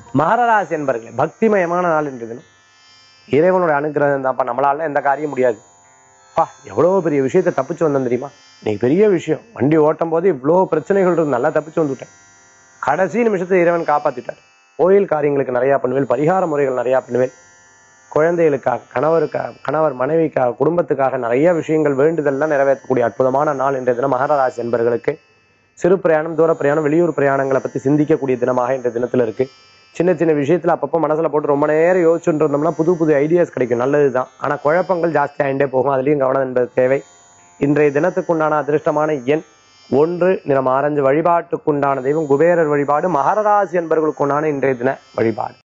மகரராசி என்பர்களே பக்திமயமான நாள் இன்றைய தினம் இறைவனுடைய அனுகிரகம் தான்ப்பா நம்மளால எந்த காரியம் முடியாது பா எவ்வளோ பெரிய விஷயத்தை தப்பிச்சு வந்தேன் தெரியுமா இன்னைக்கு பெரிய விஷயம் வண்டி ஓட்டும் போது இவ்வளோ பிரச்சனைகள் இருந்து நல்லா தப்பிச்சு வந்துவிட்டேன் கடைசி நிமிஷத்தை இறைவன் காப்பாத்திட்டார் கோயில் காரியங்களுக்கு நிறையா பண்ணுவேன் பரிகார முறைகள் நிறையா பண்ணுவேன் குழந்தைகளுக்காக கணவருக்காக கணவர் மனைவிக்காக குடும்பத்துக்காக நிறைய விஷயங்கள் வேண்டுதல்லாம் நிறைவேற்றக்கூடிய அற்புதமான நாள் இன்றைய தினம் மகர ராசி என்பர்களுக்கு சிறு பிரயாணம் தூர பிரயாணம் வெளியூர் பிரயாணங்களை பத்தி சிந்திக்கக்கூடிய தினமாக இன்றைய தினத்துல இருக்கு சின்ன சின்ன விஷயத்துல அப்பப்போ மனசுல போட்டு ரொம்ப நேரம் யோசிச்சுட்டு இருந்தோம்னா புது புது ஐடியாஸ் கிடைக்கும் நல்லதுதான் ஆனா குழப்பங்கள் ஜாஸ்தி ஆகிட்டே போகும் அதுலயும் கவனம் என்பது தேவை இன்றைய தினத்துக்குண்டான அதிர்ஷ்டமான எண் ஒன்று நிறம் ஆரஞ்சு வழிபாட்டுக்குண்டான தெய்வம் குபேரர் வழிபாடு மகர ராசி என்பவர்களுக்குண்டான இன்றைய தின வழிபாடு